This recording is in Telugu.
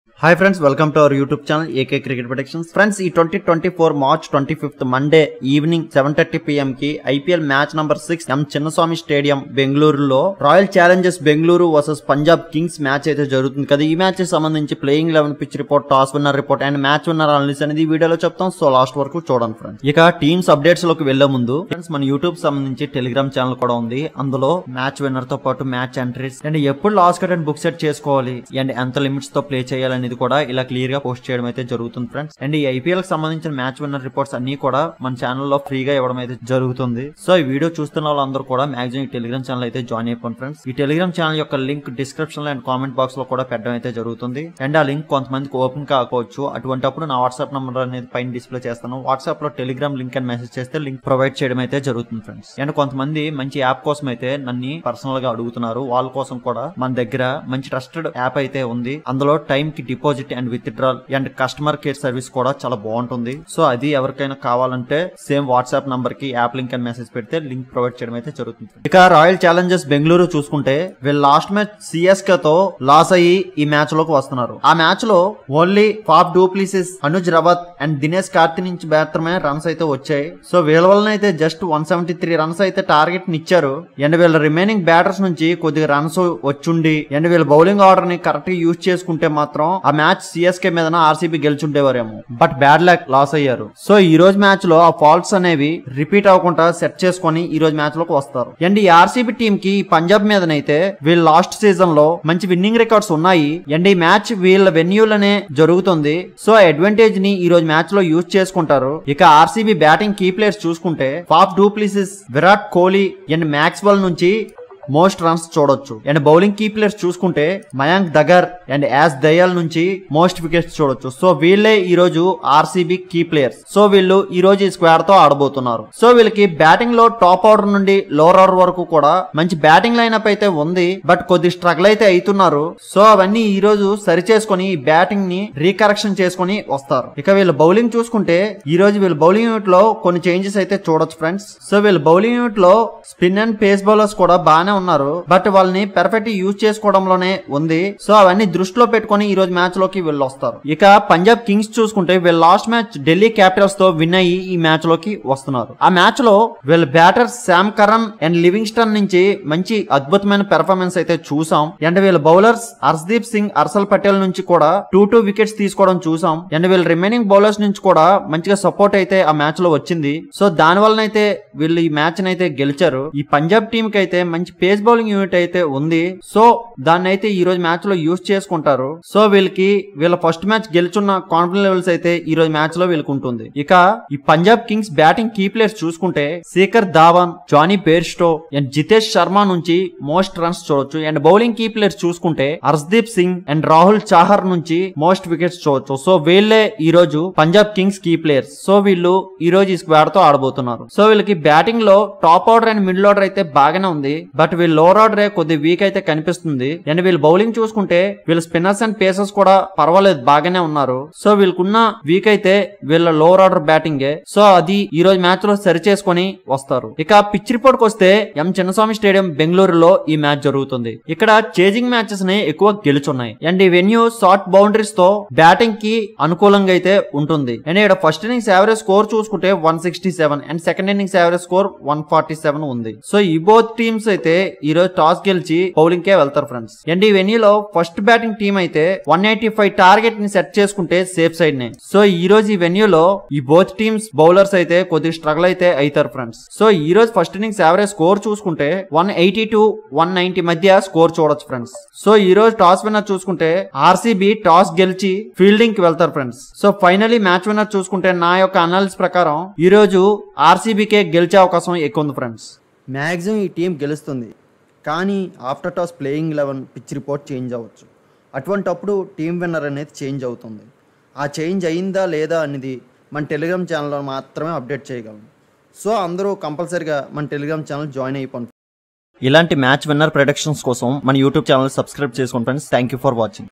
hi friends welcome to our YouTube channel AK cricket protections friends ఈ twenty twenty four March twenty fifth Monday evening seven thirty PM కి IPL match number six M Chinnaswamy stadium బెంగళూరులో Royal Challengers Bengaluru versus Punjab Kings match అయితే జరుగుతుంది కదా ఈ మ్యాచ్ సంబంధించి playing eleven pitch report toss winner report and match winner analysis అనేది ఈ వీడియోలో చెప్తాం సో లాస్ట్ వరకు చూడండి ఫ్రెండ్స్ ఇక టీమ్స్ అప్డేట్స్ లోకి వెళ్లే ముందు ఫ్రెండ్స్ మన యూట్యూబ్ సంబంధించి టెలిగ్రామ్ ఛానల్ కూడా ఉంది అందులో మ్యాచ్ విన్నర్ తో పాటు మ్యాచ్ ఎంట్రీస్ అండ్ ఎప్పుడు last cut and book set చేసుకోవాలి అండ్ ఎంత లిమిట్స్ తో ప్లే చేయాలనేది కూడా ఇలా క్లియర్ గా పోస్ట్ చేయడం అయితే జరుగుతుంది ఫ్రెండ్స్ అండ్ ఈ ఐపీఎల్ కి సంబంధించిన మ్యాచ్ విన్నర్ రిపోర్ట్స్ అన్ని కూడా మన ఛానల్లో ఫ్రీగా ఇవ్వడం అయితే జరుగుతుంది సో ఈ వీడియో చూస్తున్న వాళ్ళందరూ కూడా మాక్సిమం ఈ టెలిగ్రామ్ ఛానల్ అయితే జాయిన్ అయిపోండి ఫ్రెండ్స్ ఈ టెలిగ్రామ్ ఛానల్ యొక్క లింక్ డిస్క్రిప్షన్ లో అండ్ కామెంట్ బాక్స్ లో కూడా పెట్టడం అయితే జరుగుతుంది అండ్ ఆ లింక్ కొంతమందికి ఓపెన్ కాకపోవచ్చు అటువంటిప్పుడు నా వాట్సాప్ నంబర్ అనేది పైన డిస్ప్లే చేస్తాను వాట్సాప్ లో టెలిగ్రామ్ లింక్ అని మెసేజ్ చేస్తే లింక్ ప్రొవైడ్ చేయడం అయితే జరుగుతుంది ఫ్రెండ్స్ అండ్ కొంతమంది మంచి యాప్ కోసం అయితే నన్ను పర్సనల్ గా అడుగుతున్నారు వాళ్ళ కోసం కూడా మన దగ్గర మంచి ట్రస్టెడ్ యాప్ అయితే ఉంది అందులో టైం కి deposit and withdrawal and customer care service కూడా చాలా బాగుంటుంది సో అది ఎవరికైనా కావాలంటే సేమ్ వాట్సాప్ నంబర్ కి యాప్ లింక్ అని మెసేజ్ పెడితే లింక్ ప్రొవైడ్ చేయడం అయితే జరుగుతుంది ఇక రాయల్ ఛాలెంజర్స్ బెంగళూరు చూసుకుంటే వీళ్ళు లాస్ట్ మ్యాచ్ సిఎస్కే తో లాస్ అయ్యి ఈ మ్యాచ్ లోకి వస్తున్నారు ఆ మ్యాచ్ లో only Faf du Plessis Anuj Rawat and Dinesh Karthi నుంచి మాత్రమే రన్స్ అయితే వచ్చాయి సో వీళ్ళ వలన అయితే just one seventy three runs అయితే టార్గెట్ ని ఇచ్చారు అండ్ వీళ్ళ రిమైనింగ్ బ్యాటర్స్ నుంచి కొద్దిగా రన్స్ వచ్చుండి అండ్ వీళ్ళ బౌలింగ్ ఆర్డర్ ని కరెక్ట్ గా యూజ్ చేసుకుంటే మాత్రం ఆ మ్యాచ్ సిఎస్కే మీద ఆర్సీబీ గెలుచుండేవారేమో బట్ బ్యాడ్ లక్ లాస్ అయ్యారు సో ఈ రోజు మ్యాచ్ లో ఆ ఫాల్ట్స్ అనేవి రిపీట్ అవ్వకుండా సెట్ చేసుకొని ఈ రోజు మ్యాచ్ లోకి వస్తారు అండ్ ఈ ఆర్సీబీ టీమ్ కి ఈ పంజాబ్ మీదనైతే వీళ్ళ లాస్ట్ సీజన్ లో మంచి విన్నింగ్ రికార్డ్స్ ఉన్నాయి అండ్ ఈ మ్యాచ్ వీళ్ళ వెన్యూలనే జరుగుతుంది సో అడ్వాంటేజ్ ని ఈ రోజు మ్యాచ్ లో యూజ్ చేసుకుంటారు ఇక ఆర్సీబీ బ్యాటింగ్ కీ ప్లేయర్స్ చూసుకుంటే Faf du Plessis Virat Kohli and Maxwell నుంచి మోస్ట్ రన్స్ చూడొచ్చు అండ్ బౌలింగ్ కీ ప్లేయర్స్ చూసుకుంటే మయాంక్ దగర్ అండ్ యాస్ దయాల్ నుంచి మోస్ట్ వికెట్స్ చూడొచ్చు సో వీళ్ళే ఈ రోజు ఆర్సీబీ కీ ప్లేయర్స్ సో వీళ్ళు ఈ రోజు ఈ స్క్వాడ్ తో ఆడబోతున్నారు సో వీళ్ళకి బ్యాటింగ్ లో టాప్ ఆర్డర్ నుండి లోవర్ ఆర్డర్ వరకు కూడా మంచి బ్యాటింగ్ లైనప్ అయితే ఉంది బట్ కొద్ది స్ట్రగుల్ అయితే అవుతున్నారు సో అవన్నీ ఈ రోజు సరి చేసుకొని ఈ బ్యాటింగ్ ని రీకరెక్షన్ చేసుకొని వస్తారు ఇక వీళ్ళ బౌలింగ్ చూసుకుంటే ఈ రోజు వీళ్ళ బౌలింగ్ యూనిట్ లో కొన్ని చేంజెస్ అయితే చూడొచ్చు ఫ్రెండ్స్ సో వీళ్ళ బౌలింగ్ యూనిట్ లో స్పిన్ అండ్ పేస్ బౌలర్స్ కూడా బాగానే ఉన్నారు బట్ వాళ్ళని పెర్ఫెక్ట్ యూజ్ చేసుకోవడంలోనే ఉంది సో అవన్నీ దృష్టిలో పెట్టుకొని ఈ రోజు మ్యాచ్ లోకి వీళ్ళు వస్తారు ఇక పంజాబ్ కింగ్స్ చూసుకుంటే వీళ్ళ లాస్ట్ మ్యాచ్ ఢిల్లీ క్యాపిటల్స్ తో విన్ అయ్యి ఈ మ్యాచ్ లోకి వస్తున్నారు ఆ మ్యాచ్ లో వీళ్ళ batters Sam Curran and Livingstone నుంచి మంచి అద్భుతమైన పెర్ఫార్మెన్స్ అయితే చూసాం అండ్ వీళ్ళ బౌలర్స్ హర్షదీప్ సింగ్ హర్షల్ పటేల్ నుంచి కూడా టూ టూ వికెట్స్ తీసుకోవడం చూసాం అండ్ వీళ్ళ రిమైనింగ్ బౌలర్స్ నుంచి కూడా మంచిగా సపోర్ట్ అయితే ఆ మ్యాచ్ లో వచ్చింది సో దాని వలన అయితే వీళ్ళు ఈ మ్యాచ్ అయితే గెలిచారు ఈ పంజాబ్ టీం కి అయితే మంచి పేస్ బౌలింగ్ యూనిట్ అయితే ఉంది సో దాన్ని అయితే ఈ రోజు మ్యాచ్ లో యూజ్ చేసుకుంటారు సో వీళ్ళకి వీళ్ళ ఫస్ట్ మ్యాచ్ గెలుచున్న కాన్ఫిడెన్స్ లెవెల్స్ అయితే ఈ రోజు మ్యాచ్ లో వీళ్ళకి ఉంటుంది ఇక ఈ Punjab Kings batting key players చూసుకుంటే Shekhar Dhawan Jonny Bairstow and Jitesh Sharma నుంచి మోస్ట్ రన్స్ చూడొచ్చు అండ్ బౌలింగ్ కీ ప్లేయర్స్ చూసుకుంటే హర్షదీప్ సింగ్ అండ్ రాహుల్ చాహర్ నుంచి మోస్ట్ వికెట్స్ చూడొచ్చు సో వీళ్ళే ఈ రోజు Punjab Kings key players so వీళ్ళు ఈ రోజు ఈ స్క్వాడ్ తో ఆడబోతున్నారు సో వీళ్ళకి బ్యాటింగ్ లో top order and middle order అయితే బాగానే ఉంది బట్ వీళ్ళ లోవర్ ఆర్డర్ కొద్ది వీక్ అయితే కనిపిస్తుంది అండ్ వీళ్ళ బౌలింగ్ చూసుకుంటే వీళ్ళ స్పిన్నర్స్ అండ్ పేసర్స్ కూడా పర్వాలేదు బాగానే ఉన్నారు సో వీళ్ళకున్న వీక్ అయితే వీళ్ళ లోవర్ ఆర్డర్ బ్యాటింగే సో అది ఈ రోజు మ్యాచ్ లో సరి చేసుకొని వస్తారు ఇక పిచ్ రిపోర్ట్ కి వస్తే ఎం చిన్నస్వామి స్టేడియం బెంగళూరులో ఈ మ్యాచ్ జరుగుతుంది ఇక్కడ చేజింగ్ మ్యాచెస్ ని ఎక్కువ గెలుచున్నాయి అండ్ ఈ వెన్యూ షార్ట్ బౌండరీస్ తో బ్యాటింగ్ కి అనుకూలంగా అయితే ఉంటుంది అండ్ ఇక్కడ ఫస్ట్ ఇన్నింగ్స్ యావరేజ్ స్కోర్ చూసుకుంటే one sixty seven and second innings average score one forty seven ఉంది సో ఈ బోత్ టీమ్స్ అయితే ఈ రోజు టాస్ గెలిచి బౌలింగ్ కే వెళ్తారు ఫ్రెండ్స్ అండ్ ఈ వెన్యూలో ఫస్ట్ బ్యాటింగ్ టీం అయితే వన్ ఎయిటీ ఫైవ్ టార్గెట్ ని సెట్ చేసుకుంటే సేఫ్ సైడ్ నే సో ఈ రోజు ఈ వెన్యూలో ఈ బోత్ టీమ్స్ బౌలర్స్ అయితే కొద్దిగా స్ట్రగుల్ అయితే అవుతారు ఫ్రెండ్స్ సో ఈ రోజు ఫస్ట్ ఇన్నింగ్స్ యావరేజ్ స్కోర్ చూసుకుంటే one eighty to one ninety మధ్య స్కోర్ చూడొచ్చు ఫ్రెండ్స్ సో ఈ రోజు టాస్ విన్నర్ చూసుకుంటే ఆర్సీబీ టాస్ గెలిచి ఫీల్డింగ్ కి వెళ్తారు friends so finally match winner చూసుకుంటే నా యొక్క అనాలిసిస్ ప్రకారం ఈ రోజు ఆర్సీబీకే గెలిచే అవకాశం ఎక్కువ ఉంది ఫ్రెండ్స్ మ్యాక్సిమం ఈ టీం గెలుస్తుంది కానీ after toss playing eleven pitch report change అవ్వచ్చు అటువంటప్పుడు టీం విన్నర్ అనేది చేంజ్ అవుతుంది ఆ చేంజ్ అయిందా లేదా అనేది మన టెలిగ్రామ్ ఛానల్లో మాత్రమే అప్డేట్ చేయగలం సో అందరూ కంపల్సరిగా మన టెలిగ్రామ్ ఛానల్ జాయిన్ అయిపోండి ఇలాంటి మ్యాచ్ విన్నర్ ప్రొడక్షన్స్ కోసం మన యూట్యూబ్ ఛానల్ సబ్స్క్రైబ్ చేసుకోండి friends thank you for watching